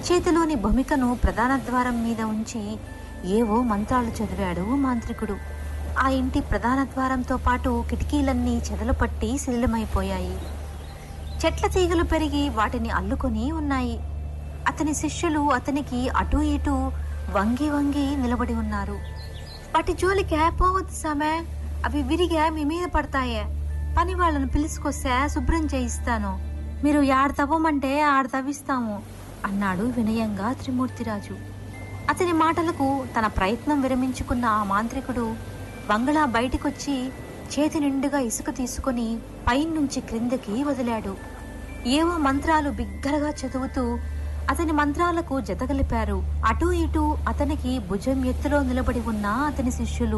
చేతిలోని భూమికను ప్రధాన ద్వారం మీద ఉంచి ఏవో మంత్రాలు చదివాడు మాంత్రికుడు ఆ ఇంటి ప్రధాన ద్వారంతో పాటు కిటికీలన్నీ చెదలు పట్టి శిథిలమైపోయాయి చెట్ల తీగలు పెరిగి వాటిని అల్లుకొని ఉన్నాయి అతని శిష్యులు అతనికి అటూ ఇటూ వంగి వంగి నిలబడి ఉన్నారు వాటి జోలికి పోవద్దు సామే అవి విరిగా మీ మీద పడతాయే పని వాళ్ళను పిలుచుకొస్తే శుభ్రం చేయిస్తాను మీరు యాడ తవ్వమంటే ఆడ తవ్విస్తాము అన్నాడు వినయంగా త్రిమూర్తిరాజు అతని మాటలకు తన ప్రయత్నం విరమించుకున్న ఆ మాంత్రికుడు బంగళా బయటికొచ్చి చేతి నిండుగా ఇసుక తీసుకొని పైనుంచి క్రిందకి వదిలాడు ఏవో మంత్రాలు బిగ్గరగా చదువుతూ అతని మంత్రాలకు జతగలిపారు అటూ ఇటూ అతనికి భుజం ఎత్తులో నిలబడి ఉన్న అతని శిష్యులు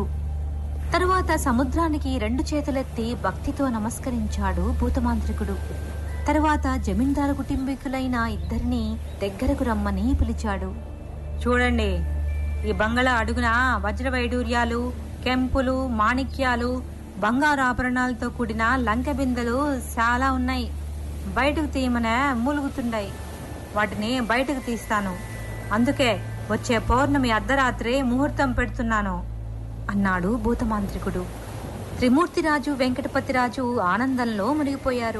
తరువాత సముద్రానికి రెండు చేతులెత్తి భక్తితో నమస్కరించాడు భూతమాంత్రికుడు తరువాత జమీందారు కుటుంబీకులైన ఇద్దరిని దగ్గరకు రమ్మని పిలిచాడు చూడండి ఈ బంగళా అడుగున వజ్ర వైడూర్యాలు కెంపులు మాణిక్యాలు బంగారు ఆభరణాలతో కూడిన లంక బిందెలు చాలా ఉన్నాయి బయటకు తీయమనే మూలుగుతుండాయి వాటిని బయటకు తీస్తాను అందుకే వచ్చే పౌర్ణమి అర్ధరాత్రి ముహూర్తం పెడుతున్నాను అన్నాడు భూతమాంత్రికుడు త్రిమూర్తిరాజు వెంకటపతిరాజు ఆనందంలో మునిగిపోయారు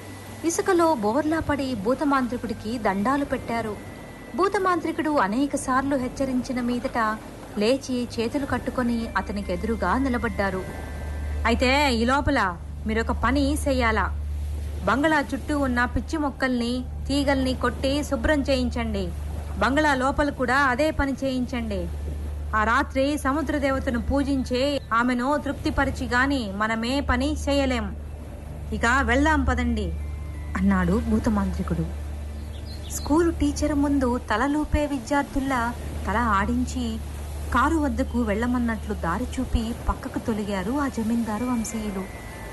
ఇసుకలో బోర్లా పడి భూతమాంత్రికుడికి దండాలు పెట్టారు భూతమాంత్రికుడు అనేక సార్లు హెచ్చరించిన మీదట లేచి చేతులు కట్టుకొని అతనికి ఎదురుగా నిలబడ్డారు అయితే ఈ లోపల మీరొక పని చెయ్యాలా బంగళా చుట్టూ ఉన్న పిచ్చి మొక్కల్ని తీగల్ని కొట్టి శుభ్రం చేయించండి బంగళా లోపల కూడా అదే పని చేయించండి ఆ రాత్రి సముద్ర దేవతను పూజించి ఆమెను తృప్తిపరిచి గాని మనమే పని చేయలేం ఇక వెళ్దాం పదండి అన్నాడు భూతమాంత్రికుడు స్కూలు టీచర్ ముందు తలలూపే విద్యార్థుల్లా తల ఆడించి కారు వద్దకు వెళ్ళమన్నట్లు దారి చూపి పక్కకు తొలిగారు ఆ జమీందారు వంశీయులు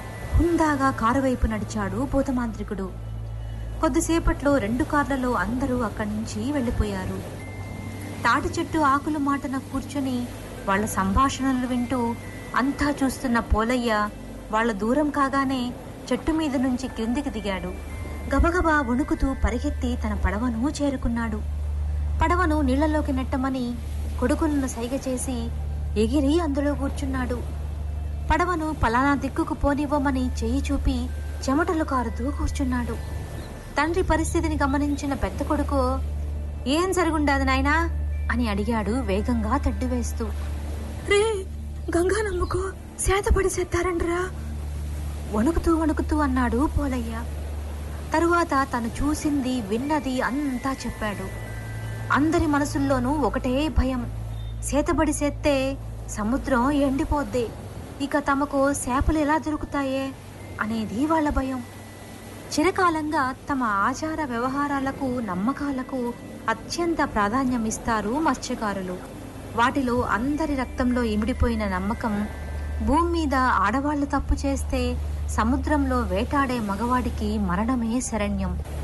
హుందాగా కారు వైపు నడిచాడు భూతమాంత్రికుడు కొద్దిసేపట్లో రెండు కార్లలో అందరూ అక్కడి నుంచి వెళ్ళిపోయారు తాటి చెట్టు ఆకుల మాటన కూర్చొని వాళ్ళ సంభాషణలు వింటూ అంతా చూస్తున్న పోలయ్య వాళ్ళ దూరం కాగానే చెట్టు మీద నుంచి క్రిందికి దిగాడు గబగబా వణుకుతూ పరిగెత్తి తన పడవను చేరుకున్నాడు పడవను నీళ్లలోకి నెట్టమని కొడుకులను సైగ చేసి ఎగిరి అందులో కూర్చున్నాడు పడవను పలానా దిక్కుకు పోనివ్వమని చెయ్యి చూపి చెమటలు కారుతూ కూర్చున్నాడు తండ్రి పరిస్థితిని గమనించిన పెద్ద కొడుకు ఏం జరుగుండాది నాయనా అని అడిగాడు వేగంగా తడ్డు వేస్తూ రే గంగా నమ్ముకో శాతపడి చేస్తారండ్రా వణుకుతూ వణుకుతూ అన్నాడు పోలయ్య తరువాత తను చూసింది విన్నది అంతా చెప్పాడు అందరి మనసుల్లోనూ ఒకటే భయం సేతబడి సేత్తే సముద్రం ఎండిపోద్ది ఇక తమకు చేపలు ఎలా దొరుకుతాయే అనేది వాళ్ళ భయం చిరకాలంగా తమ ఆచార వ్యవహారాలకు నమ్మకాలకు అత్యంత ప్రాధాన్యం ఇస్తారు మత్స్యకారులు వాటిలో అందరి రక్తంలో ఇమిడిపోయిన నమ్మకం భూమి మీద ఆడవాళ్లు తప్పు చేస్తే సముద్రంలో వేటాడే మగవాడికి మరణమే శరణ్యం